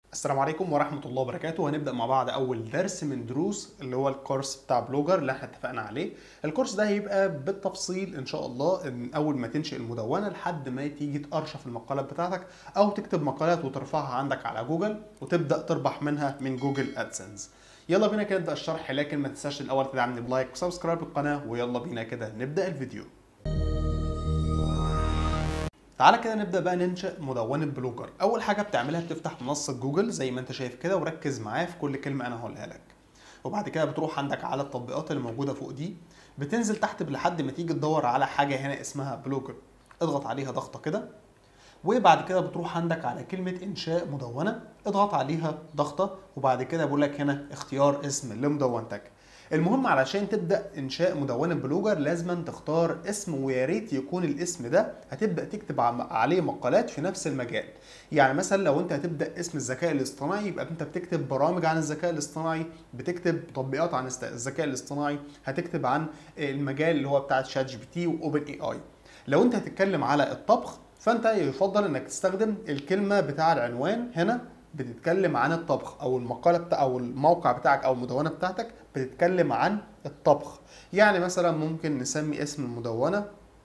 السلام عليكم ورحمة الله وبركاته هنبدأ مع بعض أول درس من دروس اللي هو الكورس بتاع بلوجر اللي احنا اتفقنا عليه الكورس ده هيبقى بالتفصيل إن شاء الله من أول ما تنشئ المدونة لحد ما تيجي تأرشف المقالات بتاعتك أو تكتب مقالات وترفعها عندك على جوجل وتبدأ تربح منها من جوجل أدسنس يلا بينا كده نبدأ الشرح لكن ما تنساش الأول تدعمني بلايك وسبسكرايب للقناة ويلا بينا كده نبدأ الفيديو تعالى كده نبدا بقى ننشا مدونه بلوجر اول حاجه بتعملها بتفتح منصه جوجل زي ما انت شايف كده وركز معايا في كل كلمه انا هقولها لك وبعد كده بتروح عندك على التطبيقات اللي موجوده فوق دي بتنزل تحت لحد ما تيجي تدور على حاجه هنا اسمها بلوجر اضغط عليها ضغطه كده وبعد كده بتروح عندك على كلمة إنشاء مدونة اضغط عليها ضغطة وبعد كده بيقول لك هنا اختيار اسم لمدونتك المهم علشان تبدا انشاء مدونه بلوجر لازم تختار اسم ويا ريت يكون الاسم ده هتبدا تكتب عليه مقالات في نفس المجال يعني مثلا لو انت هتبدا اسم الذكاء الاصطناعي يبقى انت بتكتب برامج عن الذكاء الاصطناعي بتكتب تطبيقات عن الذكاء الاصطناعي هتكتب عن المجال اللي هو بتاع شات جي بي تي واوبن اي اي لو انت هتتكلم على الطبخ فانت يفضل انك تستخدم الكلمه بتاع العنوان هنا بتتكلم عن الطبخ او المقاله بتاع او الموقع بتاعك او المدونه بتاعتك بتتكلم عن الطبخ يعني مثلا ممكن نسمي اسم المدونه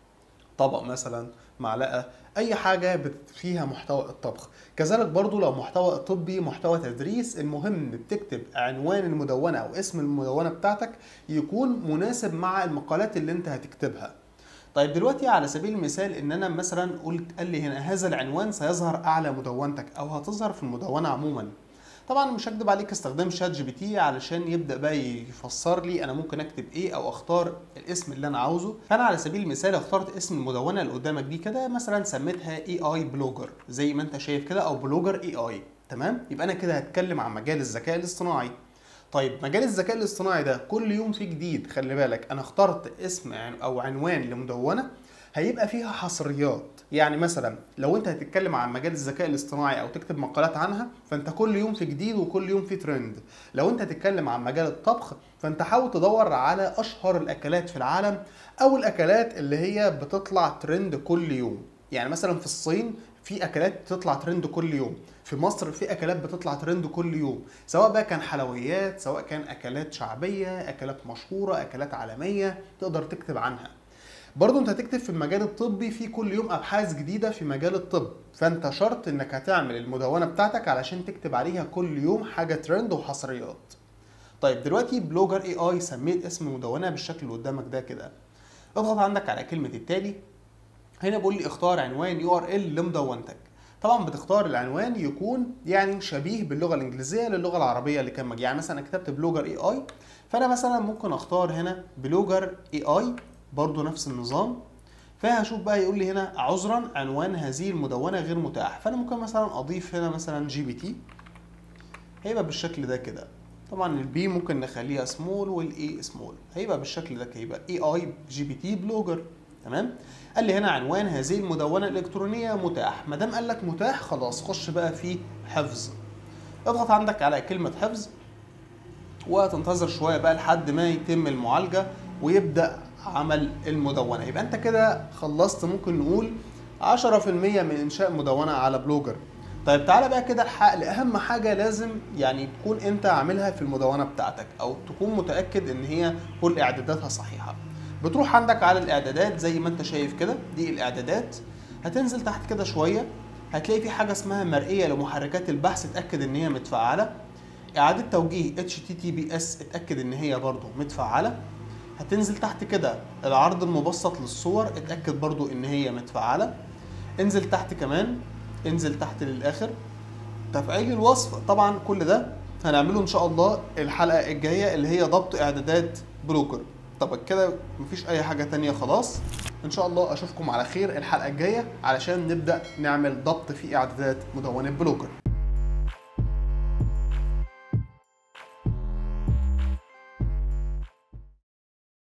طبق مثلا معلقه اي حاجه فيها محتوى الطبخ كذلك برضو لو محتوى طبي محتوى تدريس المهم ان بتكتب عنوان المدونه او اسم المدونه بتاعتك يكون مناسب مع المقالات اللي انت هتكتبها طيب دلوقتي على سبيل المثال ان انا مثلا قلت قال لي هنا هذا العنوان سيظهر اعلى مدونتك او هتظهر في المدونه عموما طبعا مش هكدب عليك استخدام شات جي بي تي علشان يبدا بقى يفسر لي انا ممكن اكتب ايه او اختار الاسم اللي انا عاوزه فانا على سبيل المثال اخترت اسم المدونه اللي قدامك دي كده مثلا سميتها اي اي بلوجر زي ما انت شايف كده او بلوجر اي اي تمام يبقى انا كده هتكلم عن مجال الذكاء الاصطناعي طيب مجال الذكاء الاصطناعي ده كل يوم فيه جديد خلي بالك انا اخترت اسم او عنوان لمدونه هيبقى فيها حصريات يعني مثلا لو انت هتتكلم عن مجال الذكاء الاصطناعي او تكتب مقالات عنها فانت كل يوم في جديد وكل يوم في ترند لو انت هتتكلم عن مجال الطبخ فانت حاول تدور على اشهر الاكلات في العالم او الاكلات اللي هي بتطلع ترند كل يوم يعني مثلا في الصين في اكلات بتطلع ترند كل يوم في مصر في اكلات بتطلع ترند كل يوم سواء بقى كان حلويات سواء كان اكلات شعبيه اكلات مشهوره اكلات عالميه تقدر تكتب عنها برضه انت هتكتب في المجال الطبي في كل يوم ابحاث جديده في مجال الطب فانت شرط انك هتعمل المدونه بتاعتك علشان تكتب عليها كل يوم حاجه ترند وحصريات طيب دلوقتي بلوجر اي اي سميت اسم المدونه بالشكل اللي قدامك ده كده اضغط عندك على كلمه التالي هنا بيقول لي اختار عنوان يو ار ال لمدونتك طبعا بتختار العنوان يكون يعني شبيه باللغه الانجليزيه للغه العربيه اللي كان يعني مثلا كتبت بلوجر اي اي فانا مثلا ممكن اختار هنا بلوجر اي اي برضو نفس النظام فهشوف بقى يقول لي هنا عذرا عنوان هذه المدونه غير متاح فانا ممكن مثلا اضيف هنا مثلا جي بي تي هيبقى بالشكل ده كده طبعا البي ممكن نخليها سمول والاي سمول هيبقى بالشكل ده هيبقى اي اي جي بي تي بلوجر تمام قال لي هنا عنوان هذه المدونه الالكترونيه متاح ما دام قال لك متاح خلاص خش بقى في حفظ اضغط عندك على كلمه حفظ وتنتظر شويه بقى لحد ما يتم المعالجه ويبدا عمل المدونه يبقى انت كده خلصت ممكن نقول 10% من انشاء مدونه على بلوجر طيب تعالى بقى كده الحق لاهم حاجه لازم يعني تكون انت عاملها في المدونه بتاعتك او تكون متاكد ان هي كل اعداداتها صحيحه بتروح عندك على الاعدادات زي ما انت شايف كده دي الاعدادات هتنزل تحت كده شويه هتلاقي في حاجه اسمها مرئيه لمحركات البحث اتاكد ان هي متفعله اعاده توجيه HTTPS اتاكد ان هي برضو متفعله هتنزل تحت كده العرض المبسط للصور اتاكد برضو ان هي متفعله انزل تحت كمان انزل تحت للاخر تفعيل الوصف طبعا كل ده هنعمله ان شاء الله الحلقه الجايه اللي هي ضبط اعدادات بروكر طب كده مفيش اي حاجه تانية خلاص ان شاء الله اشوفكم على خير الحلقه الجايه علشان نبدا نعمل ضبط في اعدادات مدونه بلوجر